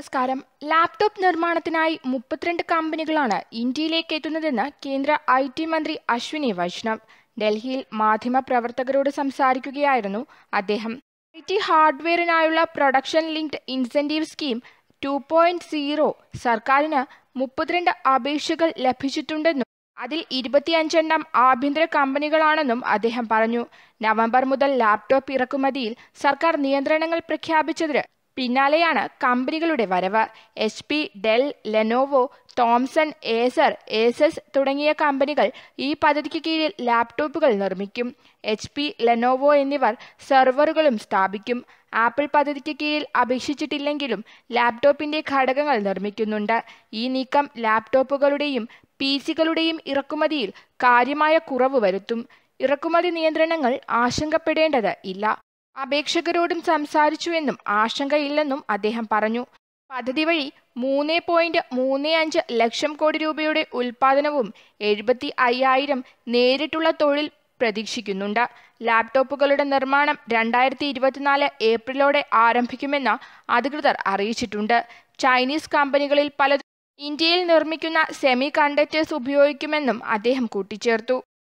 നമസ്കാരം ലാപ്ടോപ്പ് നിർമ്മാണത്തിനായി മുപ്പത്തിരണ്ട് കമ്പനികളാണ് ഇന്ത്യയിലേക്ക് എത്തുന്നതെന്ന് കേന്ദ്ര ഐ ടി മന്ത്രി അശ്വിനി വൈഷ്ണവ് ഡൽഹിയിൽ മാധ്യമപ്രവർത്തകരോട് സംസാരിക്കുകയായിരുന്നു അദ്ദേഹം ഐ ടി ഹാർഡ്വെയറിനായുള്ള production linked incentive scheme two point zero സർക്കാരിന് മുപ്പത്തിരണ്ട് അപേക്ഷകൾ ലഭിച്ചിട്ടുണ്ടെന്നും അതിൽ ഇരുപത്തിയഞ്ചെണ്ണം ആഭ്യന്തര കമ്പനികളാണെന്നും അദ്ദേഹം പറഞ്ഞു നവംബർ മുതൽ ലാപ്ടോപ്പ് ഇറക്കുമതിയിൽ സർക്കാർ നിയന്ത്രണങ്ങൾ പ്രഖ്യാപിച്ചതിന് പിന്നാലെയാണ് കമ്പനികളുടെ വരവ് H P Dell Lenovo Thomson Acer Asus തുടങ്ങിയ കമ്പനികൾ ഈ പദ്ധതിക്ക് കീഴിൽ ലാപ്ടോപ്പുകൾ നിർമ്മിക്കും എച്ച് പി ലെനോവോ എന്നിവർ സെർവറുകളും സ്ഥാപിക്കും ആപ്പിൾ പദ്ധതിക്ക് കീഴിൽ അപേക്ഷിച്ചിട്ടില്ലെങ്കിലും ലാപ്ടോപ്പിന്റെ ഘടകങ്ങൾ നിർമ്മിക്കുന്നുണ്ട് ഈ നീക്കം ലാപ്ടോപ്പുകളുടെയും പി സികളുടെയും ഇറക്കുമതിയിൽ കാര്യമായ കുറവ് വരുത്തും ഇറക്കുമതി നിയന്ത്രണങ്ങൾ ആശങ്കപ്പെടേണ്ടത് ഇല്ല അപേക്ഷകരോടും സംസാരിച്ചുവെന്നും ആശങ്കയില്ലെന്നും അദ്ദേഹം പറഞ്ഞു പദ്ധതി വഴി മൂന്ന് പോയിന്റ് മൂന്ന് അഞ്ച് ലക്ഷം കോടി രൂപയുടെ ഉൽപാദനവും എഴുപത്തി അയ്യായിരം നേരിട്ടുള്ള തൊഴിൽ പ്രതീക്ഷിക്കുന്നുണ്ട് ലാപ്ടോപ്പുകളുടെ നിർമ്മാണം രണ്ടായിരത്തി ഇരുപത്തിനാല് ഏപ്രിലോടെ ആരംഭിക്കുമെന്ന് അധികൃതർ അറിയിച്ചിട്ടുണ്ട് ചൈനീസ് കമ്പനികളിൽ പലതും ഇന്ത്യയിൽ നിർമ്മിക്കുന്ന സെമി കണ്ടക്ടേഴ്സ് ഉപയോഗിക്കുമെന്നും അദ്ദേഹം കൂട്ടിച്ചേർത്തു